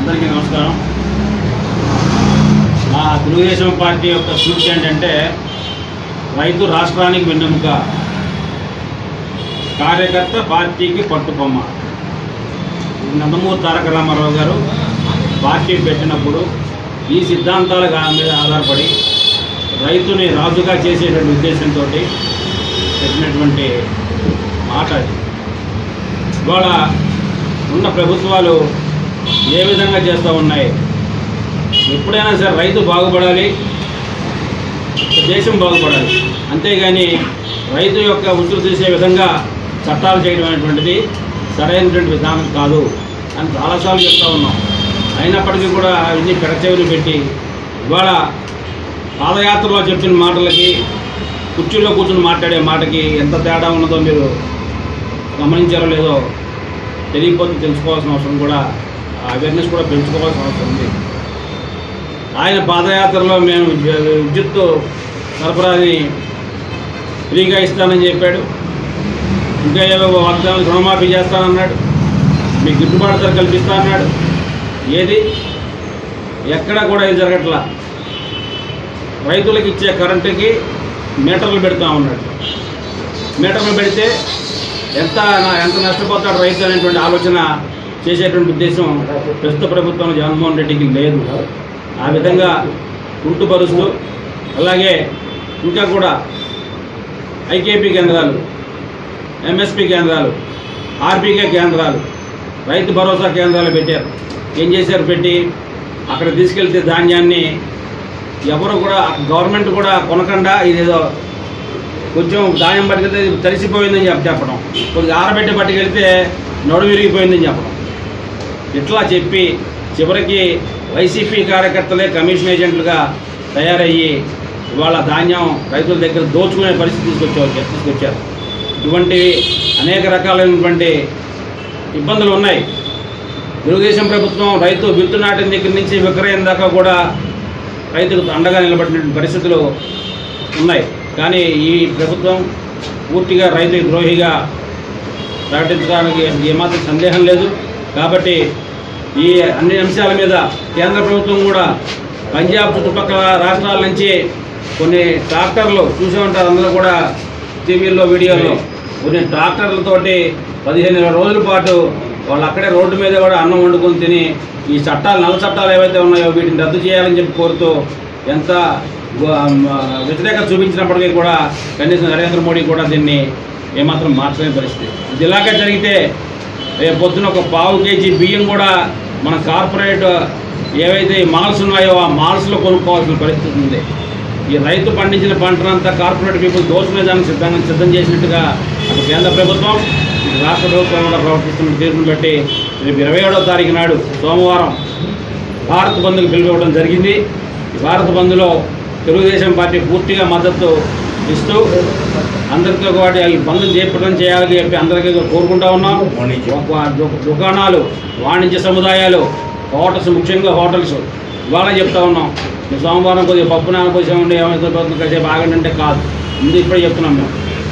అందరికీ నమస్కారం మా తెలుగుదేశం పార్టీ యొక్క సూచి ఏంటంటే రైతు రాష్ట్రానికి వెన్నెముక కార్యకర్త పార్టీకి పట్టుకొమ్మ నందమూరి తారక రామారావు గారు పార్టీ పెట్టినప్పుడు ఈ సిద్ధాంతాల గా- మీద ఆధారపడి రైతుని రాజుగా చేసేటువంటి ఉద్దేశంతో పెట్టినటువంటి మాట అది ఇవాళ ఉన్న ప్రభుత్వాలు ఏ విధంగా చేస్తూ ఉన్నాయి ఎప్పుడైనా సరే రైతు బాగుపడాలి దేశం బాగుపడాలి అంతేగాని రైతు యొక్క ఉసురు తీసే విధంగా చట్టాలు చేయడం అనేటువంటిది సరైనటువంటి విధానం కాదు అని చాలాసార్లు చెప్తా ఉన్నాం అయినప్పటికీ కూడా ఇన్ని పెడచెవిని పెట్టి ఇవాళ పాదయాత్రలో చెప్పిన మాటలకి కుర్చీలో కూర్చుని మాట్లాడే మాటకి ఎంత తేడా ఉన్నదో మీరు గమనించారో లేదో తెలియకపోతే తెలుసుకోవాల్సిన అవసరం కూడా అవేర్నెస్ కూడా పెంచుకోవాల్సిన అవసరం ఉంది ఆయన పాదయాత్రలో మేము విద్యు- విద్యుత్ సరఫరాని ఫ్రీగా ఇస్తానని చెప్పాడు ఇంకా ఏవో వాగ్దానాలు రుణమాఫీ చేస్తానన్నాడు మీకు గిట్టుబాటు ధర కల్పిస్తా అన్నాడు ఏది ఎక్కడా కూడా ఇది జరగట్లా రైతులకు ఇచ్చే కరెంటుకి మీటర్లు పెడతా ఉన్నాడు మీటర్లు పెడితే ఎంత ఎంత నష్టపోతాడు రైతు అనేటువంటి ఆలోచన చేసేటువంటి ఉద్దేశం ప్రస్తుత ప్రభుత్వం జగన్మోహన్ రెడ్డికి లేదు ఆ విధంగా కుంటుపరుస్తూ అలాగే ఇంకా కూడా ఐకేపీ కేంద్రాలు ఎంఎస్పి కేంద్రాలు ఆర్బీకే కేంద్రాలు రైతు భరోసా కేంద్రాలు పెట్టారు ఏం చేశారు పెట్టి అక్కడ తీసుకెళ్తే ధాన్యాన్ని ఎవరు కూడా గవర్నమెంట్ కూడా కొనకుండా ఇదేదో కొంచెం ధాన్యం పట్టుకెళ్తే ఇది తడిసిపోయిందని చెప్ప చెప్పడం కొద్దిగా ఆరబెట్టి పట్టుకెళ్తే నడుము విరిగిపోయిందని చెప్పడం ఇట్లా చెప్పి చివరికి వైసీపీ కార్యకర్తలే కమిషన్ ఏజెంట్లుగా తయారయ్యి ఇవాళ ధాన్యం రైతుల దగ్గర దోచుకునే పరిస్థితి తీసుకొచ్చారు తీసుకొచ్చారు ఇటువంటి అనేక రకాలైనటువంటి ఇబ్బందులు ఉన్నాయి తెలుగుదేశం ప్రభుత్వం రైతు విత్తు నాటిన దగ్గర నుంచి విక్రయం దాకా కూడా రైతుకు అండగా నిలబడిన పరిస్థితులు ఉన్నాయి కానీ ఈ ప్రభుత్వం పూర్తిగా రైతు ద్రోహిగా ప్రకటించడానికి ఏమాత్రం సందేహం లేదు కాబట్టి ఈ అన్ని అంశాల మీద కేంద్ర ప్రభుత్వం కూడా పంజాబ్ చుట్టుపక్కల రాష్ట్రాల నుంచి కొన్ని ట్రాక్టర్లు చూసే ఉంటారు అందరూ కూడా టీవీల్లో వీడియోల్లో కొన్ని ట్రాక్టర్లతోటి పదిహేను ఇరవై రోజుల పాటు వాళ్ళు అక్కడే రోడ్డు మీద కూడా అన్నం వండుకొని తిని ఈ చట్టాలు నల్ల చట్టాలు ఏవైతే ఉన్నాయో వీటిని రద్దు చేయాలని చెప్పి కోరుతూ ఎంత గు- మ- వ్యతిరేకత చూపించినప్పటికీ కూడా కనీసం నరేంద్ర మోడీ కూడా దీన్ని ఏమాత్రం మార్చలేని పరిస్థితి ఇది ఇలాగే జరిగితే రేపు పొద్దున ఒక పావు కేజీ బియ్యం కూడా మన కార్పొరేట్ ఏవైతే ఈ మాల్స్ ఉన్నాయో ఆ మాల్స్లో కొనుక్కోవాల్సిన పరిస్థితి ఉంది ఈ రైతు పండించిన పంటనంతా కార్పొరేట్ పీపుల్ దోచుకునే దానికి సిద్ధంగా సిద్ధం చేసినట్టుగా అటు కేంద్ర ప్రభుత్వం ఇటు రాష్ట్ర ప్రభుత్వం కూడా ప్రవర్తిస్తున్న తీరును బట్టి రేపు ఇరవై ఏడవ తారీఖు నాడు సోమవారం భారత్ బంద్కు పిలువడం జరిగింది ఈ భారత్ బంద్లో తెలుగుదేశం పార్టీ పూర్తిగా మద్దతు ఇస్తూ అందరితో పాటు ఈ బంద్ చేపట్టడం చేయాలని చెప్పి అందరికీ కోరుకుంటా ఉన్నాం ఒక- దు- దుకాణాలు వాణిజ్య సముదాయాలు హోటల్స్ ముఖ్యంగా హోటల్స్ ఇవాళ చెప్తా ఉన్నాం ఈ సోమవారం కొద్దిగా పప్పు నానపోసామండి ఏమైతే కాసేపు ఆగండి అంటే కాదు ముందు ఇప్పుడే చెప్తున్నాం మేము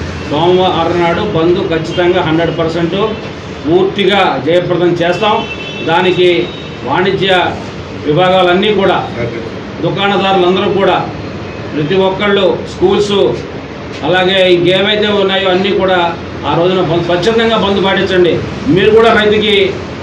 సోమవారం నాడు బంద్ ఖచ్చితంగా హండ్రెడ్ పర్సెంట్ పూర్తిగా జయప్రదం చేస్తాం దానికి వాణిజ్య విభాగాలన్నీ కూడా దుకాణదారులందరూ కూడా ప్రతి ఒక్కళ్ళు స్కూల్స్ అలాగే ఇంకేవైతే ఉన్నాయో అన్నీ కూడా ఆ రోజున బంద్ స్వచ్ఛందంగా బంద్ పాటించండి మీరు కూడా రైతుకి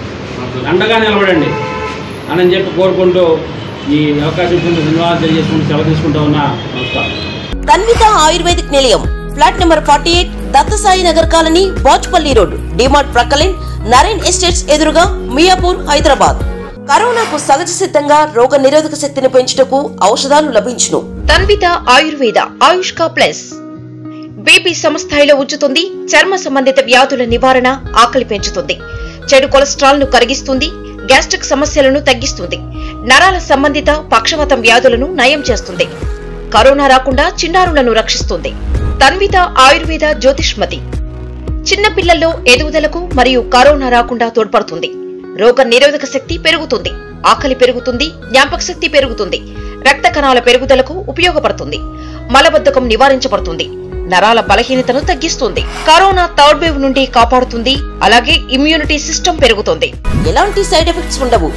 అండగా నిలబడండి అని చెప్పి కోరుకుంటూ ఈ అవకాశం ఇచ్చిన ధన్యవాదాలు తెలియజేసుకుంటూ సెలవు తీసుకుంటా ఉన్నా నమస్కారం Tanvitha Ayurvedic Nilayam flat number forty eight Dattasai Nagar colony Bachupally road DMart ప్రక్కలిన్ నరేన్ ఎస్టేట్స్ ఎదురుగా మియాపూర్ హైదరాబాద్ కరోనాకు సహజ సిద్ధంగా రోగ నిరోధక శక్తిని పెంచుటకు ఔషధాలు లభించును తన్విత ఆయుర్వేద ఆయుష్కా ప్లస్ బీపీ సమస్థాయిలో ఉంచుతుంది చర్మ సంబంధిత వ్యాధుల నివారణ ఆకలి పెంచుతుంది చెడు కొలెస్ట్రాల్ ను కరిగిస్తుంది గ్యాస్ట్రిక్ సమస్యలను తగ్గిస్తుంది నరాల సంబంధిత పక్షవాతం వ్యాధులను నయం చేస్తుంది కరోనా రాకుండా చిన్నారులను రక్షిస్తుంది తన్విత ఆయుర్వేద జ్యోతిష్మతి చిన్న పిల్లల్లో ఎదుగుదలకు మరియు కరోనా రాకుండా తోడ్పడుతుంది రోగ నిరోధక శక్తి పెరుగుతుంది ఆకలి పెరుగుతుంది జ్ఞాపక శక్తి పెరుగుతుంది రక్త కణాల పెరుగుదలకు ఉపయోగపడుతుంది మలబద్ధకం నివారించబడుతుంది నరాల బలహీనతను తగ్గిస్తుంది కరోనా థర్డ్ వేవ్ నుండి కాపాడుతుంది అలాగే ఇమ్యూనిటీ సిస్టమ్ పెరుగుతుంది ఎలాంటి సైడ్ ఎఫెక్ట్స్ ఉండవు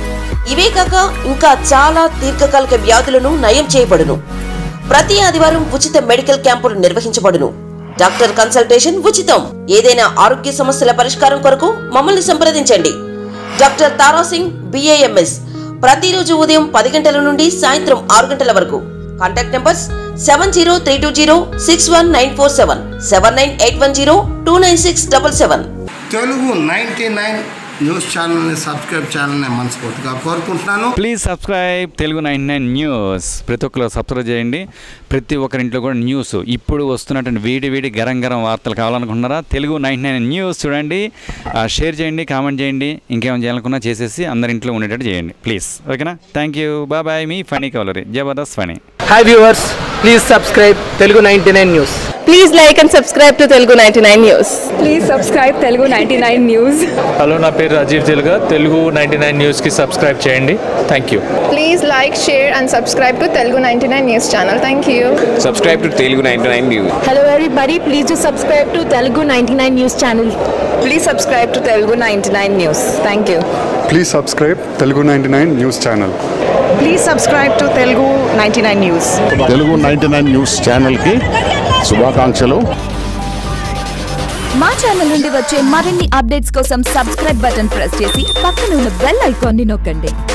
ఇవే కాక ఇంకా చాలా దీర్ఘకాలిక వ్యాధులను నయం చేయబడును ప్రతి ఆదివారం ఉచిత మెడికల్ క్యాంపులు నిర్వహించబడును డాక్టర్ కన్సల్టేషన్ ఉచితం ఏదైనా ఆరోగ్య సమస్యల పరిష్కారం కొరకు మమ్మల్ని సంప్రదించండి డాక్టర్ తారాసింగ్ బిఏఎంఎస్ ప్రతిరోజు ఉదయం పది గంటల నుండి సాయంత్రం ఆరు గంటల వరకు contact numbers seven zero three two zero six one nine four seven seven nine eight one zero two nine six double seven Telugu ninety nine news ఛానల్ని సబ్స్క్రైబ్ చేయాలని మనస్ఫూర్తిగా కోరుకుంటున్నాను please subscribe Telugu nine nine news ప్రతి ఒక్కరు subscribe చేయండి ప్రతి ఒక్కరింట్లో కూడా news ఇప్పుడు వస్తున్నటువంటి వేడి వేడి గరం గరం వార్తలు కావాలనుకుంటున్నారా తెలుగు నైన్ నైన్ న్యూస్ చూడండి ఆ, షేర్ చేయండి కామెంట్ చేయండి ఇంకేమైనా చేయాలనుకున్నా చేసేసి అందరి ఇంట్లో ఉండేటట్టు చేయండి ప్లీజ్ ఓకేనా థ్యాంక్ యూ బాయ్ బాయ్ మీ ఫనీ కవలరీ Jabardasth Phani hi viewers please subscribe Telugu ninety nine news Please like and subscribe to Telugu 99 News. Please subscribe Telugu ninety nine news hello నా పేరు రాజీవ్ తెలుగా తెలుగు నైంటీ నైన్ న్యూస్కి సబ్స్క్రైబ్ చేయండి thank you Please like, share, and subscribe to Telugu 99 News channel. Thank you. subscribe to Telugu 99 News. Hello everybody, please do subscribe to Telugu 99 News channel. Please subscribe to Telugu ninety nine news thank you please subscribe Telugu ninety nine news channel please subscribe to Telugu ninety nine news Telugu ninety nine news ఛానల్కి శుభాకాంక్షలు మా channel నుండి వచ్చే మరిన్ని updates కోసం subscribe button press చేసి పక్కన ఉన్న బెల్ ఐకాన్ని నొక్కండి